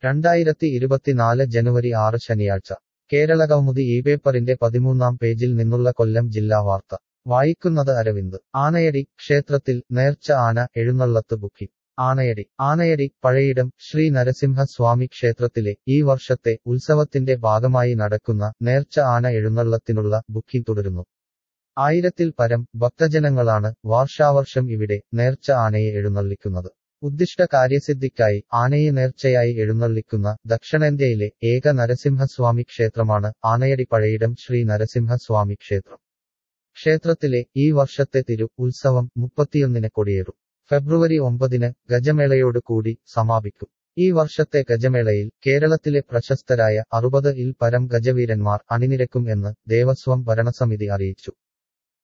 രണ്ടായിരത്തി ഇരുപത്തിനാല് ജനുവരി ആറ് ശനിയാഴ്ച കേരളകൗമുദി ഈ പേപ്പറിന്റെ പതിമൂന്നാം പേജിൽ നിന്നുള്ള കൊല്ലം ജില്ലാ വാർത്ത വായിക്കുന്നത് അരവിന്ദ് ആനയടി ക്ഷേത്രത്തിൽ നേർച്ച ആന എഴുന്നള്ളത്ത് ബുക്കിംഗ് ആനയടി ആനയടി പഴയിടം ശ്രീ നരസിംഹ സ്വാമി ക്ഷേത്രത്തിലെ ഈ വർഷത്തെ ഉത്സവത്തിന്റെ ഭാഗമായി നടക്കുന്ന നേർച്ച ആന എഴുന്നള്ളത്തിനുള്ള ബുക്കിംഗ് തുടരുന്നു ആയിരത്തിൽ പരം ഭക്തജനങ്ങളാണ് വർഷാവർഷം ഇവിടെ നേർച്ച ആനയെ എഴുന്നള്ളിക്കുന്നത് ഉദ്ദിഷ്ട കാര്യസിദ്ധിക്കായി ആനയെ നേർച്ചയായി എഴുന്നള്ളിക്കുന്ന ദക്ഷിണേന്ത്യയിലെ ഏക നരസിംഹസ്വാമി ക്ഷേത്രമാണ് ആനയടി പഴയിടം ശ്രീ നരസിംഹസ്വാമി ക്ഷേത്രം ക്ഷേത്രത്തിലെ ഈ വർഷത്തെ തിരു ഉത്സവം മുപ്പത്തിയൊന്നിന് കൊടിയേറും ഫെബ്രുവരി ഒമ്പതിന് ഗജമേളയോട് കൂടി സമാപിക്കും ഈ വർഷത്തെ ഗജമേളയിൽ കേരളത്തിലെ പ്രശസ്തരായ അറുപത് ഇൽ പരം ഗജവീരന്മാർ അണിനിരക്കും എന്ന് ദേവസ്വം ഭരണസമിതി അറിയിച്ചു